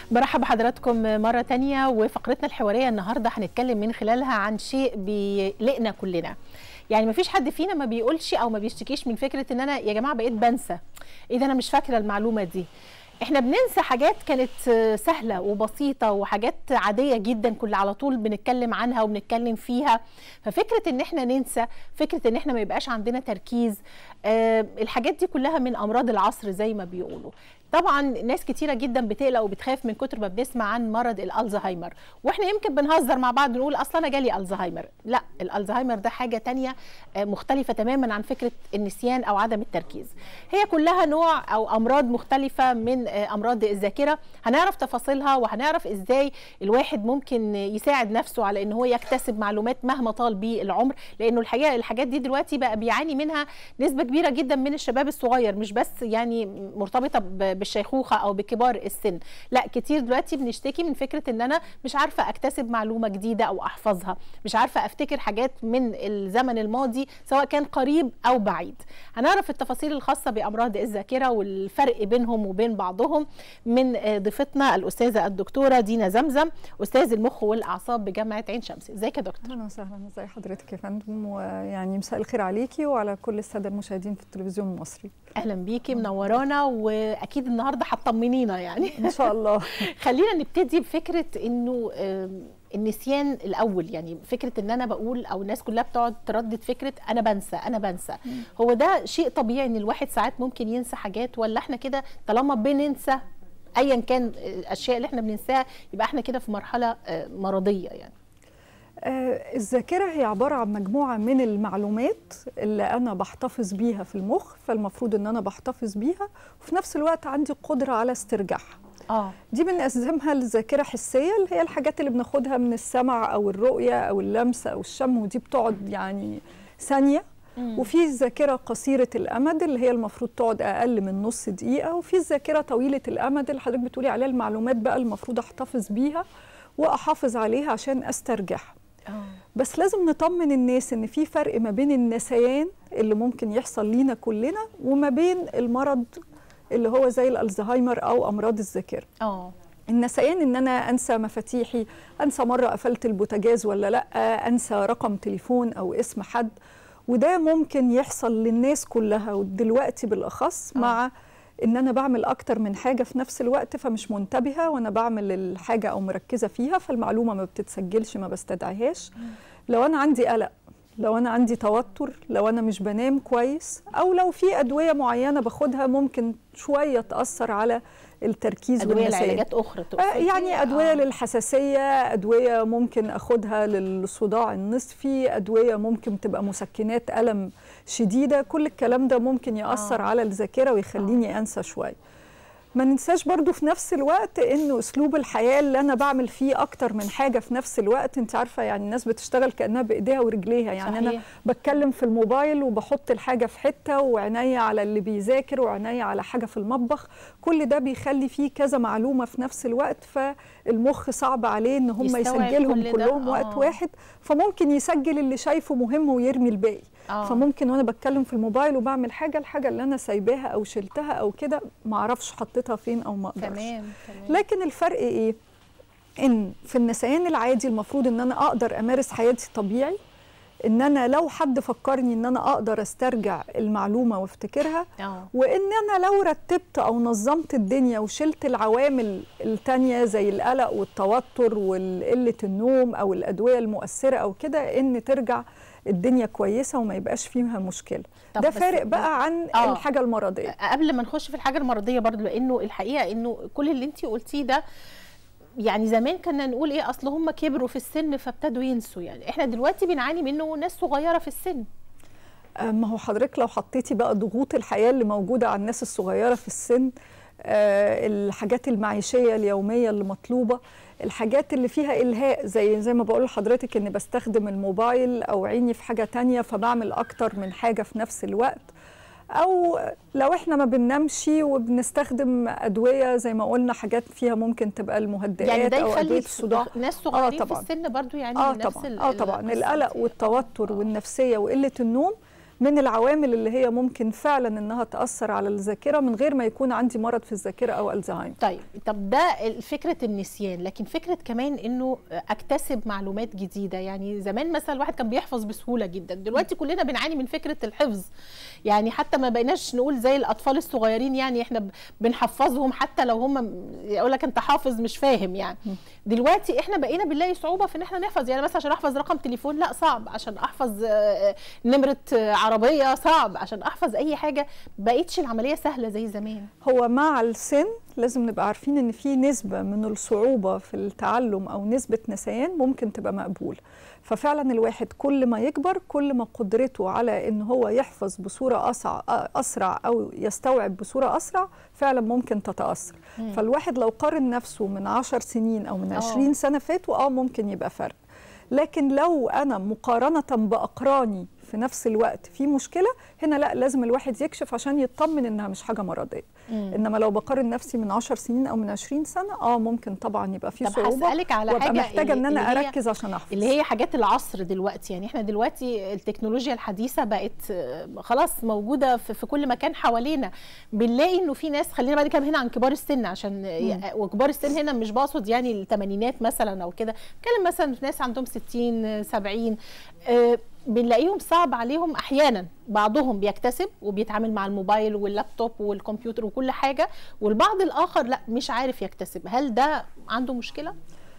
برحب بحضراتكم مرة تانية وفقرتنا الحوارية النهاردة هنتكلم من خلالها عن شيء بيقلقنا كلنا يعني مفيش حد فينا ما بيقولش او ما بيشتكيش من فكرة ان انا يا جماعة بقيت بنسى ايه ده انا مش فاكرة المعلومة دي احنا بننسى حاجات كانت سهلة وبسيطة وحاجات عادية جدا كل على طول بنتكلم عنها وبنتكلم فيها ففكرة ان احنا ننسى فكرة ان احنا ما يبقاش عندنا تركيز أه الحاجات دي كلها من امراض العصر زي ما بيقولوا طبعا ناس كتيره جدا بتقلق وبتخاف من كتر ما بنسمع عن مرض الالزهايمر واحنا يمكن بنهزر مع بعض نقول اصلا انا جالي الزهايمر لا الالزهايمر ده حاجه تانية مختلفه تماما عن فكره النسيان او عدم التركيز هي كلها نوع او امراض مختلفه من امراض الذاكره هنعرف تفاصيلها وهنعرف ازاي الواحد ممكن يساعد نفسه على ان هو يكتسب معلومات مهما طال بيه العمر لانه الحقيقه الحاجات دي دلوقتي بقى بيعاني منها نسبه كبيره جدا من الشباب الصغير مش بس يعني مرتبطه بالشيخوخه او بكبار السن لا كتير دلوقتي بنشتكي من فكره ان انا مش عارفه اكتسب معلومه جديده او احفظها مش عارفه افتكر حاجات من الزمن الماضي سواء كان قريب او بعيد هنعرف التفاصيل الخاصه بامراض الذاكره والفرق بينهم وبين بعضهم من ضيفتنا الاستاذه الدكتوره دينا زمزم استاذ المخ والاعصاب بجامعه عين شمس ازيك يا دكتور اهلا وسهلا ازي حضرتك يا فندم ويعني مساء الخير عليكي وعلى كل الساده المشاهدين في التلفزيون المصري اهلا بيكي منورانا واكيد النهارده هتطمنينا يعني ان شاء الله خلينا نبتدي بفكره انه النسيان الاول يعني فكره ان انا بقول او الناس كلها بتقعد تردد فكره انا بنسى انا بنسى هو ده شيء طبيعي ان الواحد ساعات ممكن ينسى حاجات ولا احنا كده طالما بننسى ايا كان الاشياء اللي احنا بننساها يبقى احنا كده في مرحله مرضيه يعني آه الذاكرة هي عبارة عن مجموعة من المعلومات اللي أنا بحتفظ بيها في المخ فالمفروض إن أنا بحتفظ بيها وفي نفس الوقت عندي قدرة على استرجاعها آه. دي بنقسمها للذاكرة حسية اللي هي الحاجات اللي بناخدها من السمع أو الرؤية أو اللمس أو الشم ودي بتقعد يعني ثانية مم. وفي الذاكرة قصيرة الأمد اللي هي المفروض تقعد أقل من نص دقيقة وفي الذاكرة طويلة الأمد اللي حضرتك بتقولي عليها المعلومات بقى المفروض أحتفظ بيها وأحافظ عليها عشان أسترجعها بس لازم نطمن الناس ان في فرق ما بين النسيان اللي ممكن يحصل لينا كلنا وما بين المرض اللي هو زي الالزهايمر او امراض الذاكره اه النسيان ان انا انسى مفاتيحي انسى مره قفلت البوتاجاز ولا لا انسى رقم تليفون او اسم حد وده ممكن يحصل للناس كلها ودلوقتي بالاخص أوه. مع ان انا بعمل اكتر من حاجه في نفس الوقت فمش منتبهه وانا بعمل الحاجه او مركزه فيها فالمعلومه ما بتتسجلش ما بستدعيهاش لو انا عندي قلق لو انا عندي توتر لو انا مش بنام كويس او لو في ادويه معينه باخدها ممكن شويه تاثر على التركيز ادويه لعلاجات اخرى آه يعني ادويه آه. للحساسيه ادويه ممكن اخدها للصداع النصفي ادويه ممكن تبقى مسكنات الم شديده كل الكلام ده ممكن ياثر آه. على الذاكره ويخليني آه. انسى شويه ما ننساش برضو في نفس الوقت انه اسلوب الحياه اللي انا بعمل فيه اكتر من حاجه في نفس الوقت انت عارفه يعني الناس بتشتغل كانها بايديها ورجليها يعني صحيح. انا بتكلم في الموبايل وبحط الحاجه في حته وعينيا على اللي بيذاكر وعينيا على حاجه في المطبخ كل ده بيخلي فيه كذا معلومه في نفس الوقت فالمخ صعب عليه ان هم يسجلهم كل كلهم وقت آه. واحد فممكن يسجل اللي شايفه مهم ويرمي الباقي آه. فممكن وانا بتكلم في الموبايل وبعمل حاجه الحاجه اللي انا سايباها او شلتها او كده ما اعرفش حطيتها فين او ما اقدرش تمام تمام لكن الفرق ايه ان في النسيان العادي المفروض ان انا اقدر امارس حياتي طبيعي ان انا لو حد فكرني ان انا اقدر استرجع المعلومه وافتكرها أوه. وان انا لو رتبت او نظمت الدنيا وشلت العوامل التانية زي القلق والتوتر وقله النوم او الادويه المؤثره او كده ان ترجع الدنيا كويسه وما يبقاش فيها مشكله ده فارق بقى عن آه. الحاجه المرضيه قبل ما نخش في الحاجه المرضيه برضو لانه الحقيقه انه كل اللي انت قلتيه ده يعني زمان كنا نقول ايه اصل هم كبروا في السن فابتدوا ينسوا يعني احنا دلوقتي بنعاني منه ناس صغيره في السن ما هو حضرتك لو حطيتي بقى ضغوط الحياه اللي موجوده على الناس الصغيره في السن آه الحاجات المعيشيه اليوميه اللي مطلوبه الحاجات اللي فيها الهاء زي زي ما بقول لحضرتك اني بستخدم الموبايل او عيني في حاجه تانية فبعمل اكتر من حاجه في نفس الوقت او لو احنا ما بننامش وبنستخدم ادويه زي ما قلنا حاجات فيها ممكن تبقى المهدئات يعني ده او ادويه يخلي الصداع ناس صغيرين آه في السن برضو يعني اه نفس طبعا ال- اه طبعا القصة القلق دي. والتوتر آه. والنفسيه وقله النوم من العوامل اللي هي ممكن فعلا انها تاثر على الذاكره من غير ما يكون عندي مرض في الذاكره او الزهايمر طيب طب ده فكره النسيان لكن فكره كمان انه اكتسب معلومات جديده يعني زمان مثلا الواحد كان بيحفظ بسهوله جدا دلوقتي كلنا بنعاني من فكره الحفظ يعني حتى ما بقيناش نقول زي الاطفال الصغيرين يعني احنا بنحفظهم حتى لو هم يقول لك انت حافظ مش فاهم يعني دلوقتي احنا بقينا بنلاقي صعوبه في ان احنا نحفظ يعني مثلا عشان احفظ رقم تليفون لا صعب عشان احفظ نمره عربيه صعب عشان احفظ اي حاجه بقيتش العمليه سهله زي زمان هو مع السن لازم نبقى عارفين ان في نسبه من الصعوبه في التعلم او نسبه نسيان ممكن تبقى مقبوله ففعلا الواحد كل ما يكبر كل ما قدرته على ان هو يحفظ بصوره أسع اسرع او يستوعب بصوره اسرع فعلا ممكن تتاثر مم. فالواحد لو قارن نفسه من 10 سنين او من 20 سنه فاتوا اه ممكن يبقى فرق لكن لو انا مقارنه باقراني في نفس الوقت في مشكله هنا لا لازم الواحد يكشف عشان يطمن انها مش حاجه مرضيه مم. انما لو بقارن نفسي من 10 سنين او من 20 سنه اه ممكن طبعا يبقى في صعوبه هسألك على حاجه محتاجه ان انا اركز عشان احفظ اللي هي حاجات العصر دلوقتي يعني احنا دلوقتي التكنولوجيا الحديثه بقت خلاص موجوده في, في كل مكان حوالينا بنلاقي انه في ناس خلينا بقى نتكلم هنا عن كبار السن عشان مم. وكبار السن هنا مش بقصد يعني الثمانينات مثلا او كده بتكلم مثلا في ناس عندهم 60 70 آه بنلاقيهم صعب عليهم احيانا بعضهم بيكتسب وبيتعامل مع الموبايل واللابتوب والكمبيوتر وكل حاجه والبعض الاخر لا مش عارف يكتسب هل ده عنده مشكله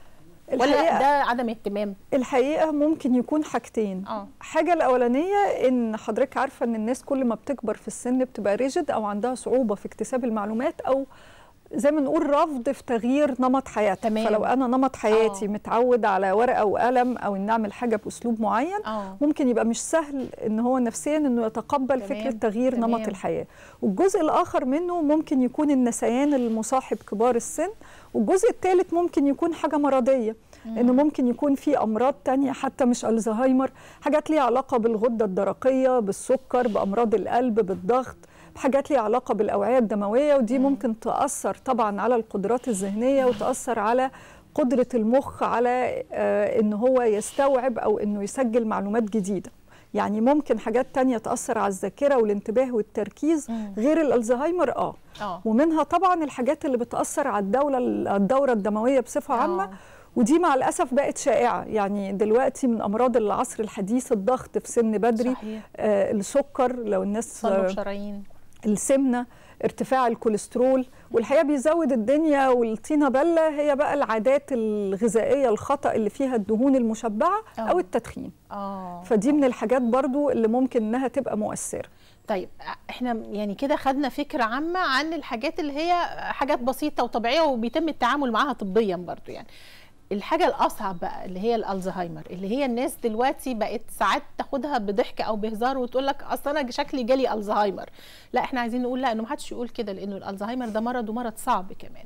ولا ده عدم اهتمام الحقيقه ممكن يكون حاجتين آه. حاجه الاولانيه ان حضرتك عارفه ان الناس كل ما بتكبر في السن بتبقى ريجد او عندها صعوبه في اكتساب المعلومات او زي ما نقول رفض في تغيير نمط حياتي تمام. فلو انا نمط حياتي آه. متعود على ورقه وقلم او ان اعمل حاجه باسلوب معين آه. ممكن يبقى مش سهل ان هو نفسيا انه يتقبل تمام. فكره تغيير تمام. نمط الحياه والجزء الاخر منه ممكن يكون النسيان المصاحب كبار السن والجزء الثالث ممكن يكون حاجه مرضيه انه ممكن يكون في امراض تانية حتى مش الزهايمر حاجات ليها علاقه بالغده الدرقيه بالسكر بامراض القلب بالضغط حاجات ليها علاقه بالاوعيه الدمويه ودي ممكن تاثر طبعا على القدرات الذهنيه وتاثر على قدره المخ على آه ان هو يستوعب او انه يسجل معلومات جديده يعني ممكن حاجات تانية تأثر على الذاكرة والانتباه والتركيز مم. غير الألزهايمر آه اه ومنها طبعا الحاجات اللي بتأثر على الدولة الدورة الدموية بصفة عامة آه. ودي مع الأسف بقت شائعة يعني دلوقتي من أمراض العصر الحديث الضغط في سن بدري صحيح آه السكر لو الناس صلب آه شرايين السمنه ارتفاع الكوليسترول والحقيقه بيزود الدنيا والطينه بله هي بقى العادات الغذائيه الخطا اللي فيها الدهون المشبعه آه. او التدخين اه فدي من الحاجات برضو اللي ممكن انها تبقى مؤثره طيب احنا يعني كده خدنا فكره عامه عن الحاجات اللي هي حاجات بسيطه وطبيعيه وبيتم التعامل معاها طبيا برضو يعني الحاجة الأصعب بقى اللي هي الألزهايمر اللي هي الناس دلوقتي بقت ساعات تاخدها بضحك أو بهزار وتقول لك أصل أنا شكلي جالي ألزهايمر لا احنا عايزين نقول لا إنه محدش يقول كده لأنه الألزهايمر ده مرض ومرض صعب كمان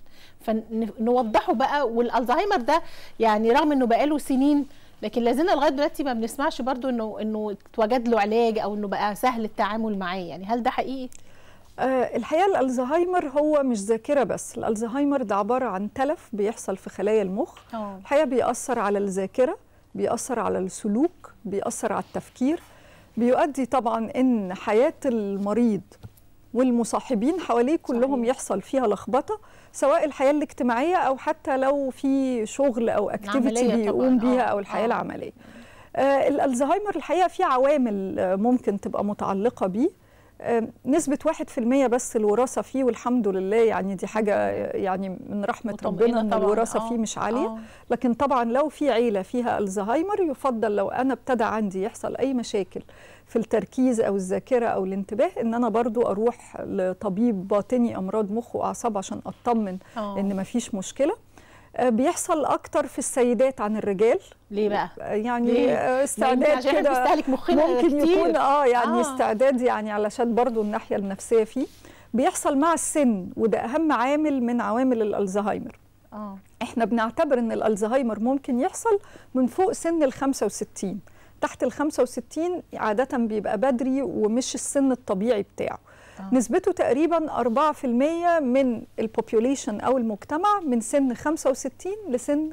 فنوضحه بقى والألزهايمر ده يعني رغم إنه بقاله سنين لكن لازلنا لغايه دلوقتي ما بنسمعش برضو انه انه اتوجد له علاج او انه بقى سهل التعامل معاه يعني هل ده حقيقي؟ آه الحقيقه الالزهايمر هو مش ذاكره بس الالزهايمر ده عباره عن تلف بيحصل في خلايا المخ اه الحقيقه بيأثر على الذاكره بيأثر على السلوك بيأثر على التفكير بيؤدي طبعا ان حياه المريض والمصاحبين حواليه كلهم صحيح. يحصل فيها لخبطه سواء الحياه الاجتماعيه او حتى لو في شغل او اكتيفيتي العملية بيقوم طبعاً. بيها آه، او الحياه آه. العمليه آه الالزهايمر الحقيقه في عوامل آه، ممكن تبقى متعلقه بيه آه، نسبة واحد في المية بس الوراثة فيه والحمد لله يعني دي حاجة آه، يعني من رحمة مطمئنة ربنا ان طبعاً. الوراثة آه، فيه مش عالية آه. لكن طبعا لو في عيلة فيها الزهايمر يفضل لو أنا ابتدى عندي يحصل أي مشاكل في التركيز أو الذاكرة أو الانتباه إن أنا برضو أروح لطبيب باطني أمراض مخ وأعصاب عشان أطمن آه. إن مفيش مشكلة آه، بيحصل أكتر في السيدات عن الرجال ليه بقى؟ آه، يعني ليه؟ آه، ما استعداد يمكن عشان احنا كده بنستهلك مخنا ممكن كتير. يكون اه يعني آه. آه. استعداد يعني علشان برضو الناحيه النفسيه فيه بيحصل مع السن وده اهم عامل من عوامل الالزهايمر اه احنا بنعتبر ان الالزهايمر ممكن يحصل من فوق سن ال 65 تحت ال 65 عاده بيبقى بدري ومش السن الطبيعي بتاعه آه. نسبته تقريبا 4% من البوبيوليشن او المجتمع من سن 65 لسن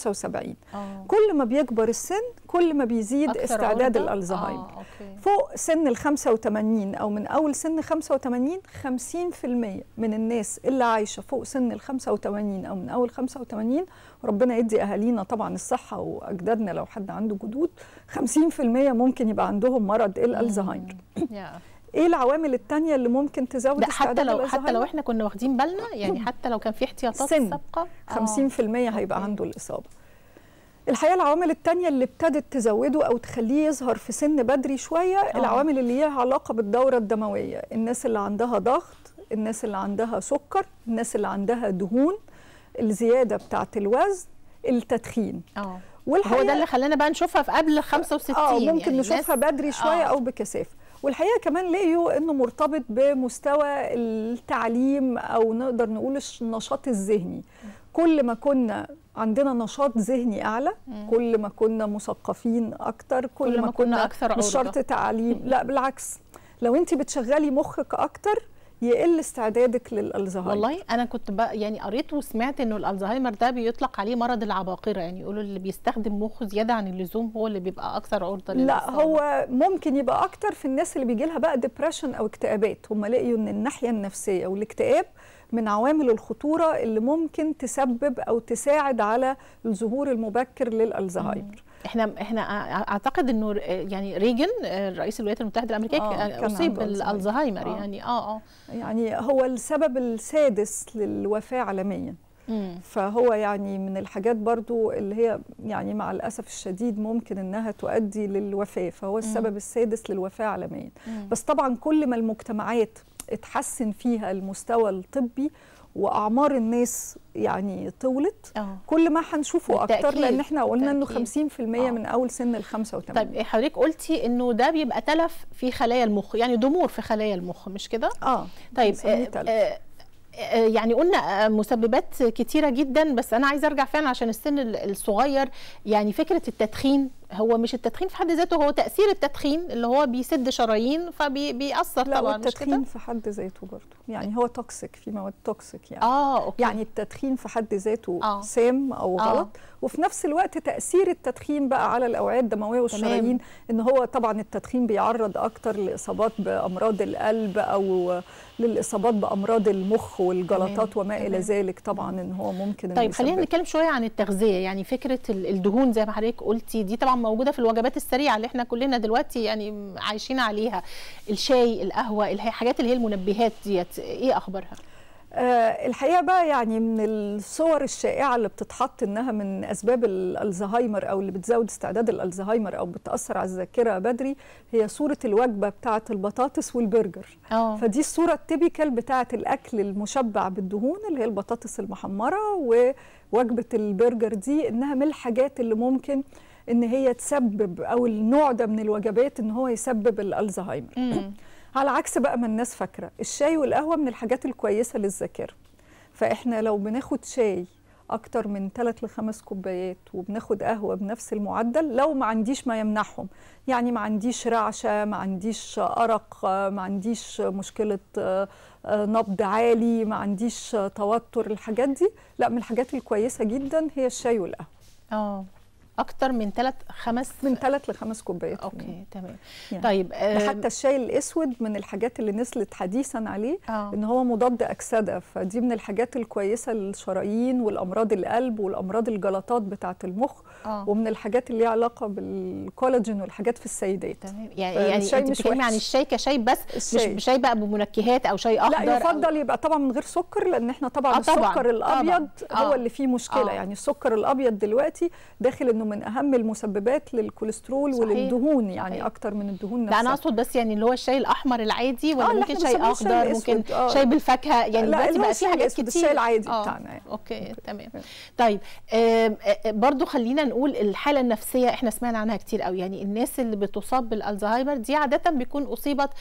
75 آه. كل ما بيكبر السن كل ما بيزيد استعداد الالزهايمر آه. فوق سن ال 85 او من اول سن 85 50% من الناس اللي عايشه فوق سن ال 85 او من اول 85 ربنا يدي اهالينا طبعا الصحه واجدادنا لو حد عنده جدود 50% ممكن يبقى عندهم مرض الالزهايمر ايه العوامل الثانيه اللي ممكن تزود حتى لو حتى لو احنا كنا واخدين بالنا يعني حتى لو كان في احتياطات سابقه 50% هيبقى أوكي. عنده الاصابه الحقيقه العوامل الثانيه اللي ابتدت تزوده او تخليه يظهر في سن بدري شويه أوه. العوامل اللي ليها علاقه بالدوره الدمويه الناس اللي عندها ضغط الناس اللي عندها سكر الناس اللي عندها دهون الزياده بتاعه الوزن التدخين اه والحقيقه هو ده اللي خلانا بقى نشوفها في قبل 65 اه ممكن يعني نشوفها بدري شويه أوه. او بكثافه والحقيقه كمان لقيوا انه مرتبط بمستوى التعليم او نقدر نقول النشاط الذهني كل ما كنا عندنا نشاط ذهني اعلى كل ما كنا مثقفين اكتر كل, كل ما, ما كنا, كنا اكثر مش شرط تعليم لا بالعكس لو انت بتشغلي مخك اكتر يقل استعدادك للالزهايمر والله انا كنت بقى يعني قريت وسمعت انه الالزهايمر ده بيطلق عليه مرض العباقره يعني يقولوا اللي بيستخدم مخه زياده عن اللزوم هو اللي بيبقى اكثر عرضه لا هو ممكن يبقى اكتر في الناس اللي بيجي لها بقى ديبريشن او اكتئابات هم لقيوا ان الناحيه النفسيه والاكتئاب من عوامل الخطوره اللي ممكن تسبب او تساعد على الظهور المبكر للالزهايمر احنا احنا اعتقد انه يعني ريجن رئيس الولايات المتحده الامريكيه آه اصيب بالالزهايمر آه. يعني اه اه يعني هو السبب السادس للوفاه عالميا فهو يعني من الحاجات برضو اللي هي يعني مع الأسف الشديد ممكن إنها تؤدي للوفاة فهو السبب السادس للوفاة عالميا بس طبعا كل ما المجتمعات اتحسن فيها المستوى الطبي واعمار الناس يعني طولت أوه. كل ما هنشوفه اكتر لان احنا قلنا انه 50% أوه. من اول سن ال 85 طيب حضرتك قلتي انه ده بيبقى تلف في خلايا المخ يعني ضمور في خلايا المخ مش كده اه طيب آه يعني قلنا مسببات كتيره جدا بس انا عايزه ارجع فعلا عشان السن الصغير يعني فكره التدخين هو مش التدخين في حد ذاته هو تاثير التدخين اللي هو بيسد شرايين فبيأثر لا طبعا التدخين في حد ذاته برضه يعني هو توكسيك في مواد توكسيك يعني اه أوكي. يعني التدخين في حد ذاته آه. سام او آه. غلط وفي نفس الوقت تاثير التدخين بقى على الاوعيه الدمويه والشرايين ان هو طبعا التدخين بيعرض اكتر لاصابات بامراض القلب او للاصابات بامراض المخ والجلطات وما تمام. الى ذلك طبعا ان هو ممكن طيب خلينا نتكلم شويه عن التغذيه يعني فكره الدهون زي ما حضرتك قلتي دي طبعا موجوده في الوجبات السريعه اللي احنا كلنا دلوقتي يعني عايشين عليها الشاي القهوه الحاجات اللي هي المنبهات ديت ايه اخبارها أه الحقيقه بقى يعني من الصور الشائعه اللي بتتحط انها من اسباب الالزهايمر او اللي بتزود استعداد الالزهايمر او بتاثر على الذاكره بدري هي صوره الوجبه بتاعه البطاطس والبرجر أوه. فدي الصوره التيبيكال بتاعه الاكل المشبع بالدهون اللي هي البطاطس المحمره ووجبه البرجر دي انها من الحاجات اللي ممكن ان هي تسبب او النوع ده من الوجبات ان هو يسبب الالزهايمر على عكس بقى ما الناس فاكره الشاي والقهوه من الحاجات الكويسه للذاكره فاحنا لو بناخد شاي اكتر من 3 ل 5 كوبايات وبناخد قهوه بنفس المعدل لو ما عنديش ما يمنعهم يعني ما عنديش رعشه ما عنديش ارق ما عنديش مشكله نبض عالي ما عنديش توتر الحاجات دي لا من الحاجات الكويسه جدا هي الشاي والقهوه اه اكتر من ثلاث خمس من ثلاث لخمس كوبايات اوكي تمام يعني طيب آه حتى الشاي الاسود من الحاجات اللي نزلت حديثا عليه أوه. ان هو مضاد اكسده فدي من الحاجات الكويسه للشرايين والامراض القلب والامراض الجلطات بتاعه المخ أوه. ومن الحاجات اللي ليها علاقه بالكولاجين والحاجات في السيدات تمام يعني يعني انت بتتكلمي عن الشاي كشاي بس الشاي. مش شاي بقى بمنكهات او شاي اخضر لا يفضل أو... يبقى طبعا من غير سكر لان احنا طبعا, آه طبعًا. السكر الابيض طبعًا. هو اللي فيه مشكله آه. يعني السكر الابيض دلوقتي داخل انه من اهم المسببات للكوليسترول صحيح. وللدهون يعني صحيح. اكتر من الدهون نفسها لا انا اقصد بس يعني اللي هو الشاي الاحمر العادي ولا آه ممكن شاي اخضر ممكن آه. شاي بالفاكهه يعني دلوقتي بقى في حاجات كتير الشاي العادي آه. بتاعنا يعني. اوكي تمام طيب آه برضو خلينا نقول الحاله النفسيه احنا سمعنا عنها كتير قوي يعني الناس اللي بتصاب بالالزهايمر دي عاده بيكون اصيبت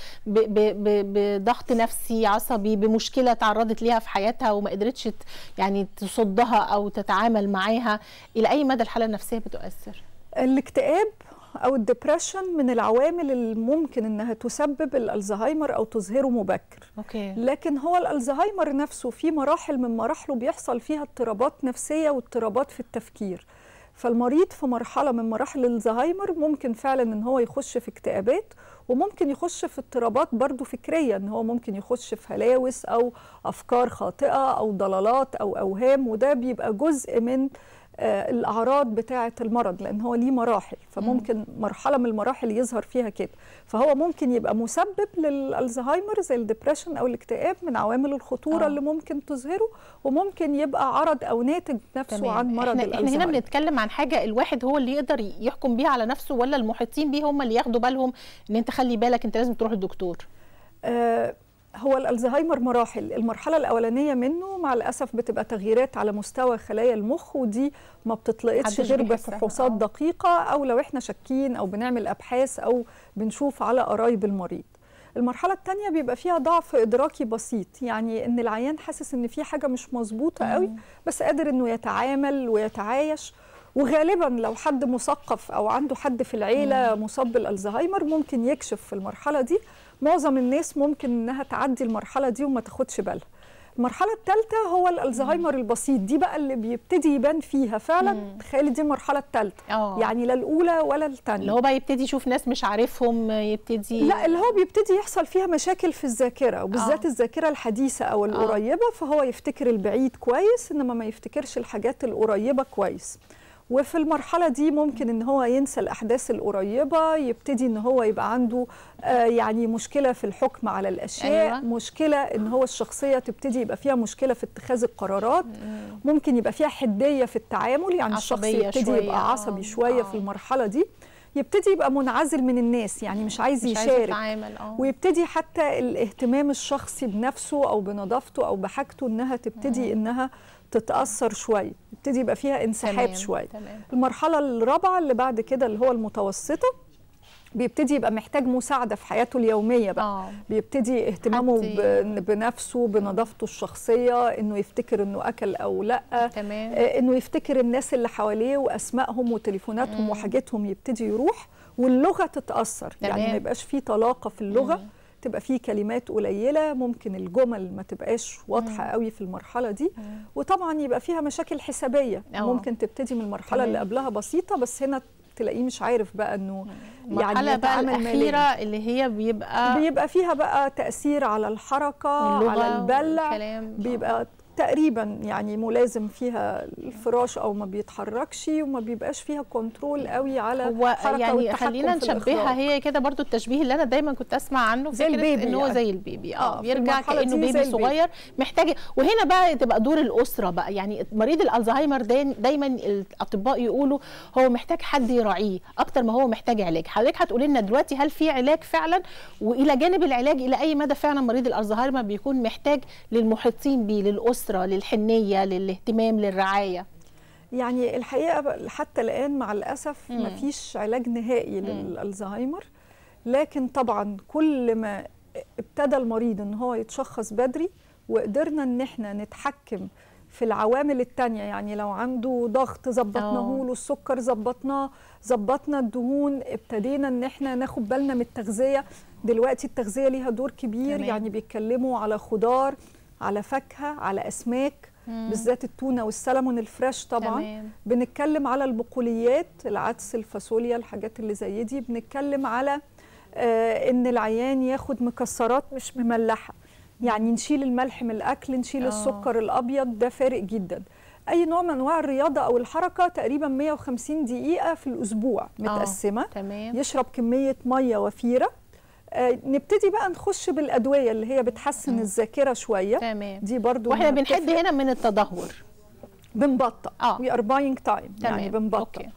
بضغط نفسي عصبي بمشكله تعرضت ليها في حياتها وما قدرتش يعني تصدها او تتعامل معاها الى اي مدى الحاله النفسيه بتؤثر الاكتئاب او الدبريشن من العوامل الممكن انها تسبب الالزهايمر او تظهره مبكر اوكي لكن هو الالزهايمر نفسه في مراحل من مراحله بيحصل فيها اضطرابات نفسيه واضطرابات في التفكير فالمريض في مرحله من مراحل الزهايمر ممكن فعلا ان هو يخش في اكتئابات وممكن يخش في اضطرابات برضو فكريه ان هو ممكن يخش في هلاوس او افكار خاطئه او ضلالات او اوهام وده بيبقى جزء من آه، الاعراض بتاعه المرض لان هو ليه مراحل فممكن مرحله من المراحل يظهر فيها كده فهو ممكن يبقى مسبب للالزهايمر زي الدبريشن او الاكتئاب من عوامل الخطوره آه. اللي ممكن تظهره وممكن يبقى عرض او ناتج نفسه تمام عن مرض احنا, احنا هنا الالزهايمر بنتكلم عن حاجه الواحد هو اللي يقدر يحكم بيها على نفسه ولا المحيطين بيه هم اللي ياخدوا بالهم ان انت خلي بالك انت لازم تروح للدكتور آه، هو الالزهايمر مراحل المرحله الاولانيه منه مع الاسف بتبقى تغييرات على مستوى خلايا المخ ودي ما بتطلقتش محدش غير بيحسها، بفحوصات آه. دقيقه او لو احنا شاكين او بنعمل ابحاث او بنشوف على قرايب المريض المرحله الثانيه بيبقى فيها ضعف ادراكي بسيط يعني ان العيان حاسس ان في حاجه مش مظبوطه قوي بس قادر انه يتعامل ويتعايش وغالبا لو حد مثقف او عنده حد في العيله مصاب بالالزهايمر ممكن يكشف في المرحله دي معظم الناس ممكن انها تعدي المرحله دي وما تاخدش بالها المرحله الثالثه هو الالزهايمر البسيط دي بقى اللي بيبتدي يبان فيها فعلا تخيلي دي المرحله الثالثه اه يعني لا الاولى ولا الثانيه اللي هو بقى يبتدي يشوف ناس مش عارفهم يبتدي لا اللي هو بيبتدي يحصل فيها مشاكل في الذاكره وبالذات آه. الذاكره الحديثه او القريبه فهو يفتكر البعيد كويس انما ما يفتكرش الحاجات القريبه كويس وفي المرحلة دي ممكن ان هو ينسى الأحداث القريبة يبتدي ان هو يبقى عنده آه يعني مشكلة في الحكم على الأشياء أيوة. مشكلة ان هو الشخصية تبتدي يبقى فيها مشكلة في اتخاذ القرارات ممكن يبقى فيها حدية في التعامل يعني الشخص عصبية يبتدي شوية، يبقى عصبي آه، شوية آه. في المرحلة دي يبتدي يبقى منعزل من الناس يعني مش عايز مش عايز يشارك يتعامل اه ويبتدي حتى الاهتمام الشخصي بنفسه او بنظافته او بحاجته انها تبتدي انها تتاثر شويه يبتدي يبقى فيها انسحاب تمام، شويه تمام المرحله الرابعه اللي بعد كده اللي هو المتوسطه بيبتدي يبقى محتاج مساعده في حياته اليوميه بقى اه بيبتدي اهتمامه حد ب- بنفسه بنظافته الشخصيه انه يفتكر انه اكل او لا تمام آه، انه يفتكر الناس اللي حواليه واسمائهم وتليفوناتهم مم. وحاجتهم يبتدي يروح واللغه تتاثر يعني تمام. ما يبقاش فيه طلاقه في اللغه مم. تبقى فيه كلمات قليله ممكن الجمل ما تبقاش واضحه مم. قوي في المرحله دي مم. وطبعا يبقى فيها مشاكل حسابيه أه. ممكن تبتدي من المرحله اللي تمام. قبلها بسيطه بس هنا تلاقيه مش عارف بقى انه المرحله بقى يتعامل مالياً. الاخيره اللي هي بيبقى بيبقى فيها بقى تاثير على الحركه اللغة على البلع والكلام. بيبقى تقريبا يعني ملازم فيها الفراش او ما بيتحركش وما بيبقاش فيها كنترول قوي على هو الحركه يعني والتحكم خلينا في نشبهها الإخراج. هي كده برضو التشبيه اللي انا دايما كنت اسمع عنه زي فكرة البيبي ان هو يعني. زي البيبي آه، اه في بيرجع المرحلة كانه دي زي بيبي البيبي. صغير محتاج وهنا بقى تبقى دور الاسره بقى يعني مريض الالزهايمر داي- دايما الاطباء يقولوا هو محتاج حد يراعيه اكتر ما هو محتاج علاج حضرتك هتقولي لنا دلوقتي هل في علاج فعلا والى جانب العلاج الى اي مدى فعلا مريض الالزهايمر بيكون محتاج للمحيطين بيه للاسره للحنيه للاهتمام للرعايه يعني الحقيقه بقى حتى الان مع الاسف مم. ما فيش علاج نهائي للالزهايمر لكن طبعا كل ما ابتدى المريض ان هو يتشخص بدري وقدرنا ان احنا نتحكم في العوامل التانية يعني لو عنده ضغط ظبطناه آه. له السكر ظبطناه ظبطنا الدهون ابتدينا ان احنا ناخد بالنا من التغذية دلوقتي التغذية ليها دور كبير تمام. يعني بيتكلموا على خضار على فاكهة على أسماك بالذات التونة والسلمون الفريش طبعا تمام بنتكلم على البقوليات العدس الفاصوليا الحاجات اللي زي دي بنتكلم على آه ان العيان ياخد مكسرات مش مملحه يعني نشيل الملح من الاكل نشيل آه. آه. السكر الابيض ده فارق جدا اي نوع من انواع الرياضه او الحركه تقريبا 150 دقيقه في الاسبوع متقسمه تمام يشرب كميه ميه وفيره آه نبتدي بقى نخش بالادويه اللي هي بتحسن مم. الذاكره شويه تمام دي برضو واحنا إنها بنحد بتفرق. هنا من التدهور بنبطأ آه. وي ار باينج تايم تمام يعني بنبطأ أوكي.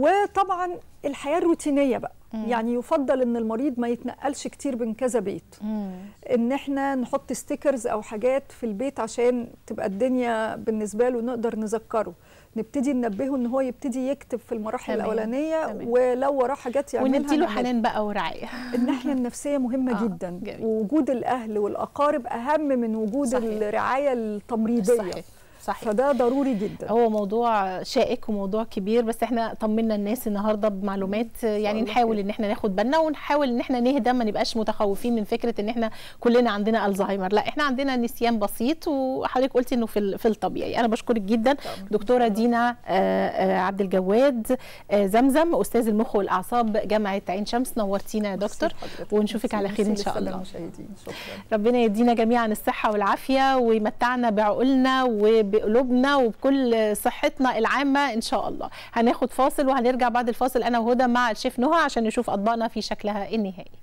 وطبعا الحياه الروتينيه بقى مم. يعني يفضل ان المريض ما يتنقلش كتير بين كذا بيت مم. ان احنا نحط ستيكرز او حاجات في البيت عشان تبقى الدنيا بالنسبه له نقدر نذكره نبتدي ننبهه ان هو يبتدي يكتب في المراحل تمام، الاولانيه تمام. ولو وراه حاجات يعملها ونديله نعملها. حنان بقى ورعايه الناحيه النفسيه مهمه آه، جدا جميل. ووجود الاهل والاقارب اهم من وجود صحيح. الرعايه التمريضيه صحيح صحيح فده ضروري جدا هو موضوع شائك وموضوع كبير بس احنا طمنا الناس النهارده بمعلومات يعني الله نحاول خير. ان احنا ناخد بالنا ونحاول ان احنا نهدى ما نبقاش متخوفين من فكره ان احنا كلنا عندنا الزهايمر لا احنا عندنا نسيان بسيط وحضرتك قلتي انه في ال- في الطبيعي انا بشكرك جدا دكتوره دينا آه، آه، عبد الجواد آه، زمزم استاذ المخ والاعصاب جامعه عين شمس نورتينا يا دكتور ونشوفك على خير إن شاء الله. المشاهدين شكرا ربنا يدينا جميعا الصحة والعافية ويمتعنا بعقولنا وبقلوبنا وبكل صحتنا العامة إن شاء الله هناخد فاصل وهنرجع بعد الفاصل أنا وهدى مع الشيف نهى عشان نشوف أطباقنا في شكلها النهائي